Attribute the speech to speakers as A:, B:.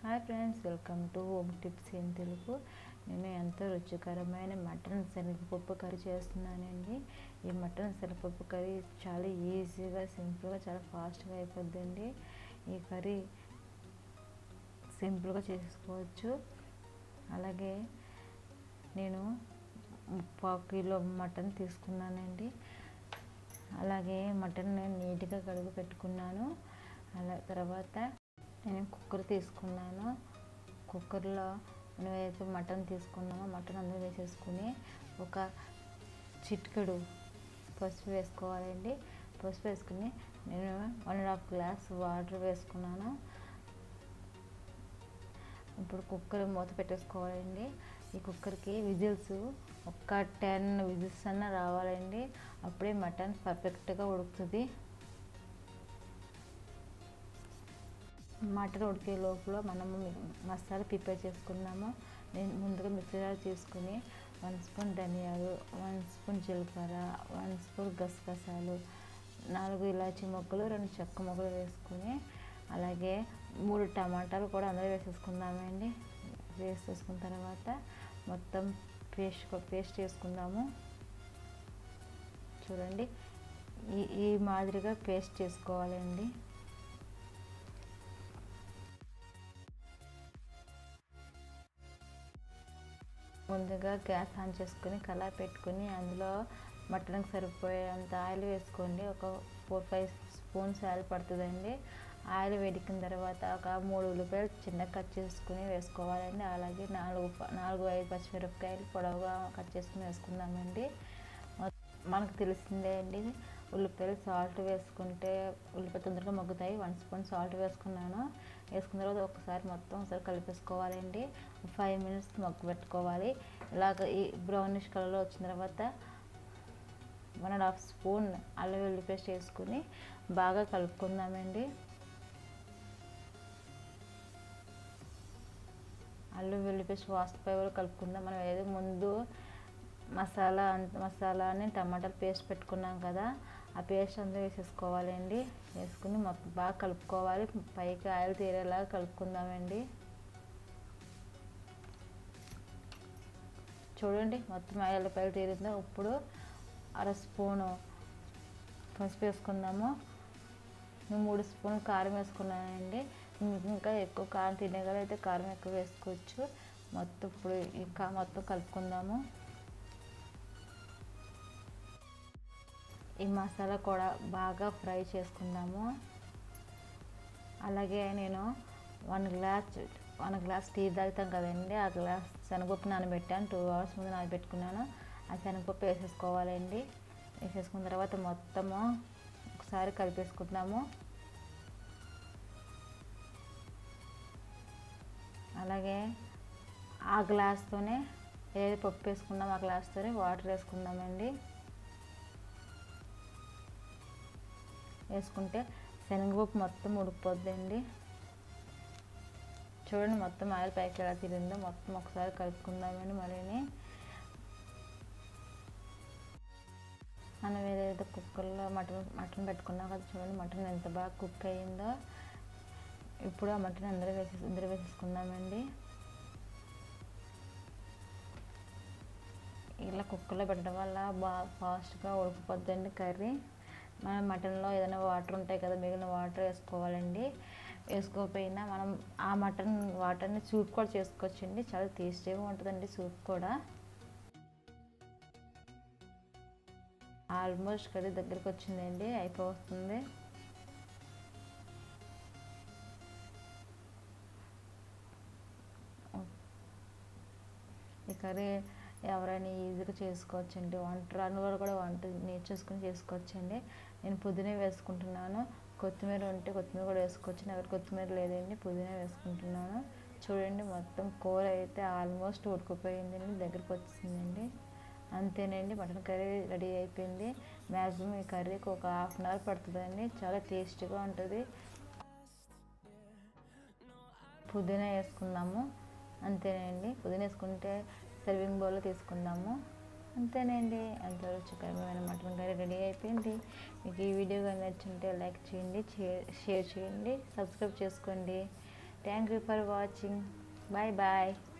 A: hi friends welcome to home tips in Telugu నేను ఎంతో రుచికరమైన మటన్ శనగపప్పు కర్రీ చేస్తున్నానండి ఈ మటన్ శనగపప్పు కర్రీ చాలా ఈజీగా సింపుల్గా చాలా ఫాస్ట్గా అయిపోద్దండి ఈ కర్రీ సింపుల్గా చేసుకోవచ్చు అలాగే నేను పావు కిలో మటన్ తీసుకున్నానండి అలాగే మటన్ నేను నీట్గా కడుగు పెట్టుకున్నాను అలా తర్వాత నేను కుక్కర్ తీసుకున్నాను కుక్కర్లో మనం ఏదైతే మటన్ తీసుకున్నామో మటన్ అందులో వేసేసుకుని ఒక చిటికెడు పసుపు వేసుకోవాలండి పసుపు వేసుకుని నేను one and half glass water వేసుకున్నాను ఇప్పుడు కుక్కర్ మూత పెట్టేసుకోవాలండి ఈ కుక్కర్కి విజిల్స్ ఒక టెన్ విజిల్స్ అన్న రావాలండి అప్పుడే మటన్ పర్ఫెక్ట్గా ఉడుకుతుంది మటన్ ఉడికే లోపల మనము మసాలా ప్రిపేర్ చేసుకున్నాము నేను ముందుగా మిక్సర్ తీసుకుని వన్ స్పూన్ ధనియాలు వన్ స్పూన్ జీలకర్ర వన్ స్పూన్ గసగసాలు నాలుగు ఇలాచీ మొక్కలు రెండు చెక్క మొక్కలు వేసుకుని అలాగే మూడు టమాటాలు కూడా అందులో వేసేసుకుందామండి వేసేసుకున్న తర్వాత మొత్తం పేస్ట్ పేస్ట్ చేసుకుందాము చూడండి ఈ ఈ మాదిరిగా పేస్ట్ చేసుకోవాలండి ముందుగా గ్యాస్ ఆన్ చేసుకుని కళా పెట్టుకుని అందులో మటన్కి సరిపోయేంత ఆయిల్ వేసుకోండి ఒక ఫోర్ ఫైవ్ స్పూన్స్ ఆయిల్ పడుతుందండి ఆయిల్ వేడికిన తర్వాత ఒక మూడు ఉల్లిపాయలు చిన్న కట్ చేసుకుని వేసుకోవాలండి అలాగే నాలుగు నాలుగు ఐదు పచ్చిమిరపకాయలు పొడవుగా కట్ చేసుకుని వేసుకుందామండి మనకు తెలిసిందే అండి ఉల్లిపాయలు సాల్ట్ వేసుకుంటే ఉల్లిపాయ తొందరగా మగ్గుతాయి వన్ స్పూన్ సాల్ట్ వేసుకున్నాను వేసుకున్న తర్వాత ఒకసారి మొత్తం ఒకసారి కలిపేసుకోవాలండి ఫైవ్ మినిట్స్ మగ్గు పెట్టుకోవాలి ఇలాగ ఈ బ్రౌనిష్ కలర్లో వచ్చిన తర్వాత వన్ అండ్ హాఫ్ స్పూన్ అల్లం వెల్లుల్లి పేస్ట్ వేసుకుని బాగా కలుపుకుందామండి అల్లం వెల్లుల్లి పేస్ట్ వాసనపై కూడా కలుపుకుందాం మనం ఏదో ముందు మసాలా మసాలాని టమాటాలు పేస్ట్ పెట్టుకున్నాం కదా ఆ పేస్ట్ అంతా వేసేసుకోవాలండి వేసుకుని మొత్తం బాగా కలుపుకోవాలి పైకి ఆయిల్ తీరేలాగా కలుపుకుందామండి చూడండి మొత్తం ఆయిల్ పైకి తీరిందో ఇప్పుడు అర స్పూను పసుపు వేసుకుందాము నేను మూడు స్పూన్లు కారం వేసుకున్నానండి ఇంకా ఎక్కువ కారం తినేగలైతే కారం ఎక్కువ వేసుకోవచ్చు మొత్తం ఇప్పుడు ఇంకా మొత్తం కలుపుకుందాము ఈ మసాలా కూడా బాగా ఫ్రై చేసుకుందాము అలాగే నేను one glass one glass tea తాగుతాం కదండి ఆ గ్లాస్ శనగపప్పు నానబెట్టాను టూ అవర్స్ ముందు నానబెట్టుకున్నాను ఆ శనగపప్పు వేసేసుకోవాలండి వేసేసుకున్న తర్వాత మొత్తము ఒకసారి కలిపేసుకుంటున్నాము అలాగే ఆ గ్లాస్తోనే ఏది పప్పు వేసుకున్నాం ఆ గ్లాస్తోనే వాటర్ వేసుకుందామండి వేసుకుంటే శనగపప్పు మొత్తం ఉడికిపోద్దండి చూడండి మొత్తం ఆయిల్ పైకి ఎలా తిరిగిందో మొత్తం ఒకసారి కలుపుకుందామండి మళ్ళీ మనం ఏదైతే కుక్కర్లో మటన్ మటన్ పెట్టుకున్నాం కదా చూడండి మటన్ ఎంత బాగా కుక్ అయ్యిందో ఇప్పుడు ఆ మటన్ అందరూ వేసే అందరూ వేసేసుకుందామండి ఇలా కుక్కర్లో పెట్టడం వల్ల బాగా ఫాస్ట్గా ఉడికిపోద్దండి కర్రీ మన మటన్లో ఏదైనా వాటర్ ఉంటాయి కదా మిగిలిన వాటర్ వేసుకోవాలండి వేసుకోకపోయినా మనం ఆ మటన్ వాటర్ని సూప్ కూడా చేసుకోవచ్చండి చాలా టేస్టీగా ఉంటుందండి సూప్ కూడా ఆల్మోస్ట్ కర్రీ దగ్గరికి వచ్చిందండి అయిపోతుంది ఈ కర్రీ ఎవరైనా ఈజీగా చేసుకోవచ్చండి వంట రాని వాళ్ళు కూడా వంట నేర్చేసుకుని చేసుకోవచ్చండి నేను పుదీనా వేసుకుంటున్నాను కొత్తిమీర ఉంటే కొత్తిమీర కూడా వేసుకోవచ్చు ఎవరు కొత్తిమీర లేదండి పుదీనా వేసుకుంటున్నాను చూడండి మొత్తం కూర అయితే ఆల్మోస్ట్ ఉడికిపోయిందండి దగ్గరికి వచ్చిందండి అంతేనండి మటన్ కర్రీ రెడీ అయిపోయింది మ్యాక్సిమం ఈ కర్రీకి ఒక హాఫ్ అన్ అవర్ పడుతుందండి చాలా టేస్టీగా ఉంటుంది పుదీనా వేసుకుందాము అంతేనండి పుదీనా వేసుకుంటే సర్వింగ్ బౌల్లో తీసుకుందాము అంతేనండి అంత రుచికరమైన మటన్ కర్రీ రెడీ అయిపోయింది మీకు ఈ వీడియో కానీ నచ్చుంటే లైక్ చేయండి షేర్ చేయండి సబ్స్క్రైబ్ చేసుకోండి thank you for watching bye bye